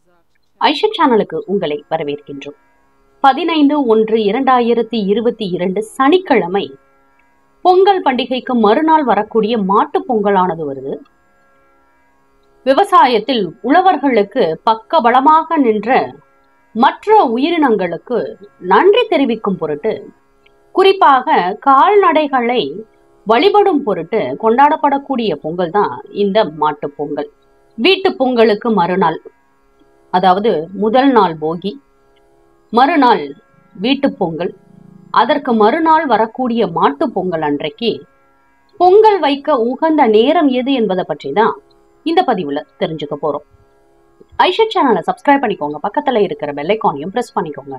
ஐஷா சேனலுக்கு உங்களை வரவேற்கின்றோம் பதினைந்து ஒன்று இரண்டாயிரத்தி இருபத்தி இரண்டு சனிக்கிழமை பொங்கல் பண்டிகைக்கு மறுநாள் வரக்கூடிய மாட்டுப் பொங்கலானது வருது விவசாயத்தில் உழவர்களுக்கு பக்கபலமாக நின்ற மற்ற உயிரினங்களுக்கு நன்றி தெரிவிக்கும் பொருட்டு குறிப்பாக கால்நடைகளை வழிபடும் பொருட்டு கொண்டாடப்படக்கூடிய பொங்கல் தான் இந்த மாட்டுப் பொங்கல் வீட்டு பொங்கலுக்கு மறுநாள் அதாவது முதல் நாள் போகி மறுநாள் வீட்டு பொங்கல் அதற்கு மறுநாள் வரக்கூடிய மாட்டுப் பொங்கல் அன்றைக்கு பொங்கல் வைக்க உகந்த நேரம் எது என்பதை பற்றி தான் இந்த பதிவுல தெரிஞ்சுக்க போறோம் ஐஷா சேனலை சப்ஸ்கிரைப் பண்ணிக்கோங்க பக்கத்துல இருக்கிற பெல் ஐக்கானையும் பிரஸ் பண்ணிக்கோங்க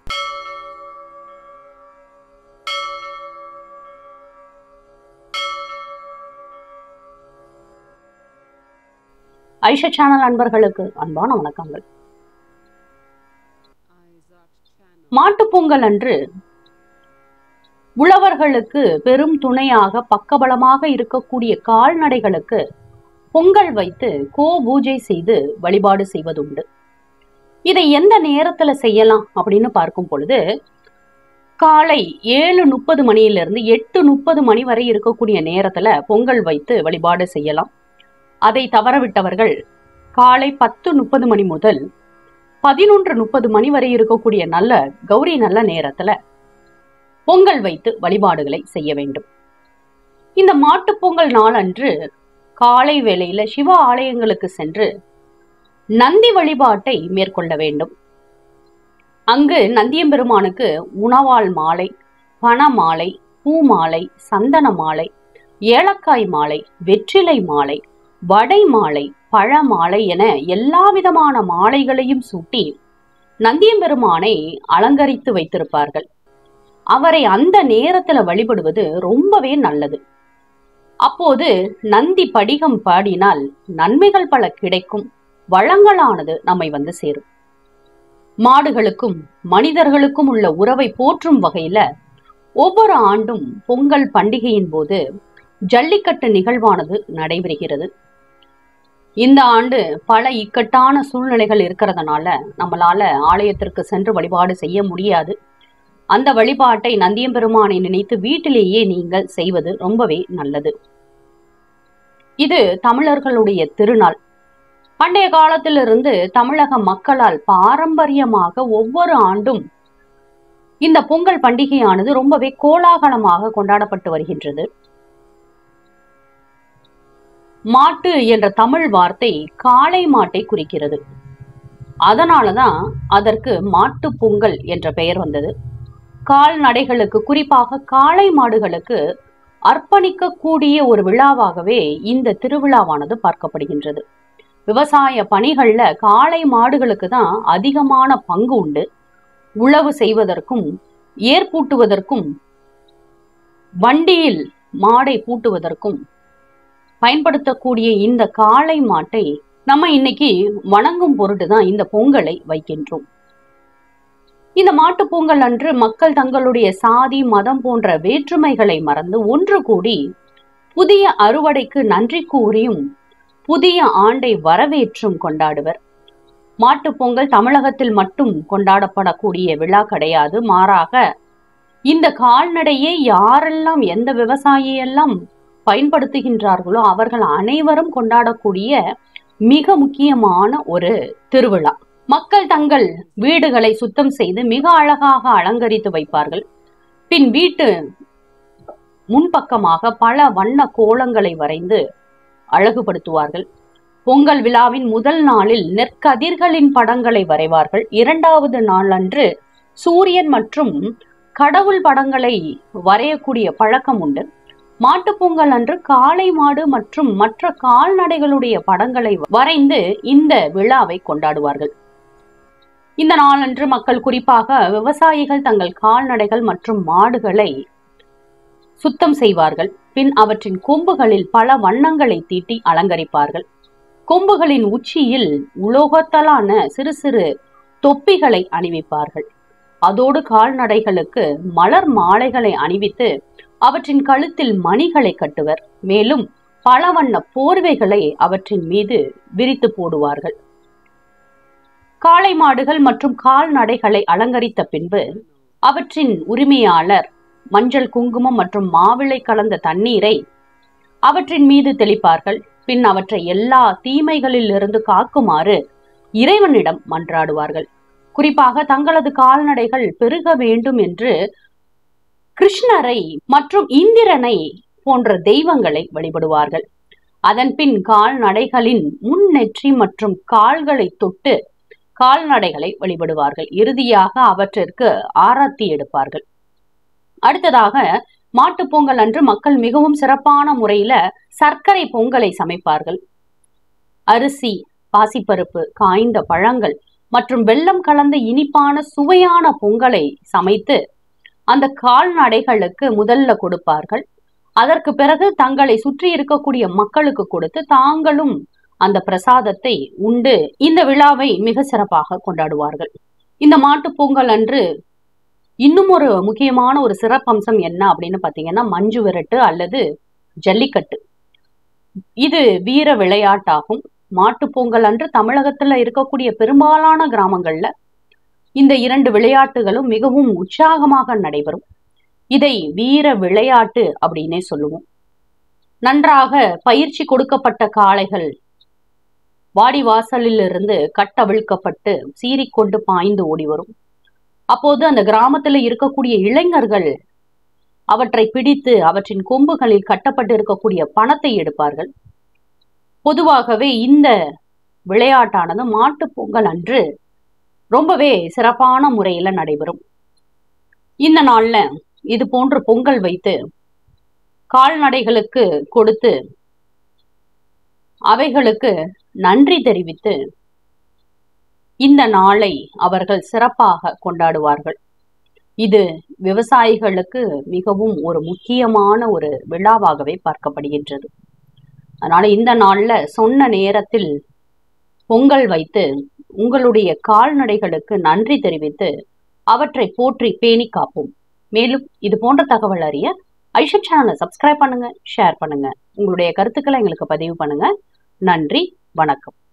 ஐஷா சேனல் அன்பர்களுக்கு அன்பான வணக்கங்கள் மாட்டுப் பொங்கல் அன்று உழவர்களுக்கு பெரும் துணையாக பக்கபலமாக இருக்கக்கூடிய கால்நடைகளுக்கு பொங்கல் வைத்து கோ பூஜை செய்து வழிபாடு செய்வதுண்டு இதை எந்த நேரத்துல செய்யலாம் அப்படின்னு பார்க்கும் பொழுது காலை ஏழு முப்பது மணியிலிருந்து எட்டு முப்பது மணி வரை இருக்கக்கூடிய நேரத்துல பொங்கல் வைத்து வழிபாடு செய்யலாம் அதை தவறவிட்டவர்கள் காலை பத்து முப்பது மணி முதல் பதினொன்று முப்பது மணி வரை இருக்கக்கூடிய நல்ல கௌரி நல்ல நேரத்துல பொங்கல் வைத்து வழிபாடுகளை செய்ய வேண்டும் இந்த மாட்டுப் பொங்கல் நாளன்று காலை வேளையில சிவ ஆலயங்களுக்கு சென்று நந்தி வழிபாட்டை மேற்கொள்ள வேண்டும் அங்கு நந்தியம்பெருமானுக்கு உணவாள் மாலை பண மாலை பூ மாலை சந்தன மாலை ஏலக்காய் மாலை வெற்றிலை மாலை வடை மாலை பழ மாலை என எல்லா விதமான மாலைகளையும் சூட்டி நந்தியம்பெருமானை அலங்கரித்து வைத்திருப்பார்கள் அவரை அந்த நேரத்துல வழிபடுவது ரொம்பவே நல்லது அப்போது நந்தி படிகம் பாடினால் நன்மைகள் பல கிடைக்கும் வளங்களானது நம்மை வந்து சேரும் மாடுகளுக்கும் மனிதர்களுக்கும் உள்ள உறவை போற்றும் வகையில ஒவ்வொரு ஆண்டும் பொங்கல் பண்டிகையின் போது ஜல்லிக்கட்டு நிகழ்வானது நடைபெறுகிறது இந்த ஆண்டு பல இக்கட்டான சூழ்நிலைகள் இருக்கிறதுனால நம்மளால ஆலயத்திற்கு சென்று வழிபாடு செய்ய முடியாது அந்த வழிபாட்டை நந்தியம்பெருமானை நினைத்து வீட்டிலேயே நீங்கள் செய்வது ரொம்பவே நல்லது இது தமிழர்களுடைய திருநாள் பண்டைய காலத்திலிருந்து தமிழக மக்களால் பாரம்பரியமாக ஒவ்வொரு ஆண்டும் இந்த பொங்கல் பண்டிகையானது ரொம்பவே கோலாகலமாக கொண்டாடப்பட்டு வருகின்றது மாட்டு என்ற தமிழ் வார்த்தை காளை மாட்டை குறிக்கிறது அதனாலதான் அதற்கு மாட்டு பொங்கல் என்ற பெயர் வந்தது கால்நடைகளுக்கு குறிப்பாக காளை மாடுகளுக்கு அர்ப்பணிக்கக்கூடிய ஒரு விழாவாகவே இந்த திருவிழாவானது பார்க்கப்படுகின்றது விவசாய பணிகள்ல காளை மாடுகளுக்கு தான் அதிகமான பங்கு உண்டு உழவு செய்வதற்கும் ஏர் பூட்டுவதற்கும் வண்டியில் மாடை பூட்டுவதற்கும் பயன்படுத்தக்கூடிய இந்த காளை மாட்டை நம்ம இன்னைக்கு வணங்கும் பொருட்டு தான் இந்த பொங்கலை வைக்கின்றோம் இந்த மாட்டுப் பொங்கல் அன்று மக்கள் தங்களுடைய சாதி மதம் போன்ற வேற்றுமைகளை மறந்து ஒன்று கூடி புதிய அறுவடைக்கு நன்றி கூறியும் புதிய ஆண்டை வரவேற்றும் கொண்டாடுவர் மாட்டுப் பொங்கல் தமிழகத்தில் மட்டும் கொண்டாடப்படக்கூடிய விழா கிடையாது மாறாக இந்த கால்நடையை யாரெல்லாம் எந்த விவசாயியெல்லாம் பயன்படுத்துகின்றார்களோ அவர்கள் அனைவரும் கொண்டாடக்கூடிய மிக முக்கியமான ஒரு திருவிழா மக்கள் தங்கள் வீடுகளை சுத்தம் செய்து மிக அழகாக அலங்கரித்து வைப்பார்கள் பின் வீட்டு முன்பக்கமாக பல வண்ண கோலங்களை வரைந்து அழகுபடுத்துவார்கள் பொங்கல் விழாவின் முதல் நாளில் நெற்கதிர்களின் படங்களை வரைவார்கள் இரண்டாவது நாள் அன்று சூரியன் மற்றும் கடவுள் படங்களை வரையக்கூடிய பழக்கம் உண்டு மாட்டுப் பொங்கல் அன்று காளை மாடு மற்றும் மற்ற கால்நடைகளுடைய படங்களை வரைந்து இந்த விழாவை கொண்டாடுவார்கள் இந்த நாளன்று மக்கள் குறிப்பாக விவசாயிகள் தங்கள் கால்நடைகள் மற்றும் மாடுகளை சுத்தம் செய்வார்கள் பின் அவற்றின் கொம்புகளில் பல வண்ணங்களை தீட்டி அலங்கரிப்பார்கள் கொம்புகளின் உச்சியில் உலோகத்தாலான சிறு சிறு தொப்பிகளை அணிவிப்பார்கள் அதோடு கால்நடைகளுக்கு மலர் மாலைகளை அணிவித்து அவற்றின் கழுத்தில் மணிகளை கட்டுவர் மேலும் பல வண்ண போர்வைகளை அவற்றின் மீது விரித்து போடுவார்கள் காளை மாடுகள் மற்றும் கால்நடைகளை அலங்கரித்த பின்பு அவற்றின் உரிமையாளர் மஞ்சள் குங்குமம் மற்றும் மாவிளை கலந்த தண்ணீரை அவற்றின் மீது தெளிப்பார்கள் பின் அவற்றை எல்லா தீமைகளில் இருந்து காக்குமாறு இறைவனிடம் மன்றாடுவார்கள் குறிப்பாக தங்களது கால்நடைகள் பெருக வேண்டும் என்று கிருஷ்ணரை மற்றும் இந்திரனை போன்ற தெய்வங்களை வழிபடுவார்கள் அதன் பின் கால்நடைகளின் முன்னெற்றி மற்றும் கால்களை தொட்டு கால்நடைகளை வழிபடுவார்கள் இறுதியாக அவற்றிற்கு ஆராத்தி எடுப்பார்கள் அடுத்ததாக மாட்டுப் பொங்கல் அன்று மக்கள் மிகவும் சிறப்பான முறையில சர்க்கரை பொங்கலை சமைப்பார்கள் அரிசி பாசிப்பருப்பு காய்ந்த பழங்கள் மற்றும் வெல்லம் கலந்த இனிப்பான சுவையான பொங்கலை சமைத்து அந்த கால்நடைகளுக்கு முதல்ல கொடுப்பார்கள் அதற்கு பிறகு தங்களை சுற்றி இருக்கக்கூடிய மக்களுக்கு கொடுத்து தாங்களும் அந்த பிரசாதத்தை உண்டு இந்த விழாவை மிக சிறப்பாக கொண்டாடுவார்கள் இந்த மாட்டுப் பொங்கல் அன்று இன்னும் ஒரு முக்கியமான ஒரு சிறப்பம்சம் என்ன அப்படின்னு பாத்தீங்கன்னா மஞ்சு விரட்டு அல்லது ஜல்லிக்கட்டு இது வீர விளையாட்டாகும் மாட்டுப் பொங்கல் அன்று தமிழகத்துல இருக்கக்கூடிய பெரும்பாலான கிராமங்கள்ல இந்த இரண்டு விளையாட்டுகளும் மிகவும் உற்சாகமாக நடைபெறும் இதை வீர விளையாட்டு அப்படின்னே சொல்லுவோம் நன்றாக பயிற்சி கொடுக்கப்பட்ட காளைகள் வாடி வாசலில் இருந்து கட்டவிழ்க்கப்பட்டு சீறிக்கொண்டு பாய்ந்து ஓடி வரும் அப்போது அந்த கிராமத்துல இருக்கக்கூடிய இளைஞர்கள் அவற்றை பிடித்து அவற்றின் கொம்புகளில் கட்டப்பட்டு இருக்கக்கூடிய பணத்தை எடுப்பார்கள் பொதுவாகவே இந்த விளையாட்டானது மாட்டுப் பொங்கல் அன்று ரொம்பவே சிறப்பான முறையில நடைபெறும் இந்த நாள்ல இது போன்ற பொங்கல் வைத்து கால்நடைகளுக்கு கொடுத்து அவைகளுக்கு நன்றி தெரிவித்து இந்த நாளை அவர்கள் சிறப்பாக கொண்டாடுவார்கள் இது விவசாயிகளுக்கு மிகவும் ஒரு முக்கியமான ஒரு விழாவாகவே பார்க்கப்படுகின்றது அதனால இந்த நாள்ல சொன்ன நேரத்தில் பொங்கல் வைத்து உங்களுடைய கால்நடைகளுக்கு நன்றி தெரிவித்து அவற்றை போற்றி பேணி காப்போம் மேலும் இது போன்ற தகவல் அறிய ஐஷா சேனலை சப்ஸ்கிரைப் பண்ணுங்க ஷேர் பண்ணுங்க உங்களுடைய கருத்துக்களை எங்களுக்கு பதிவு பண்ணுங்க நன்றி வணக்கம்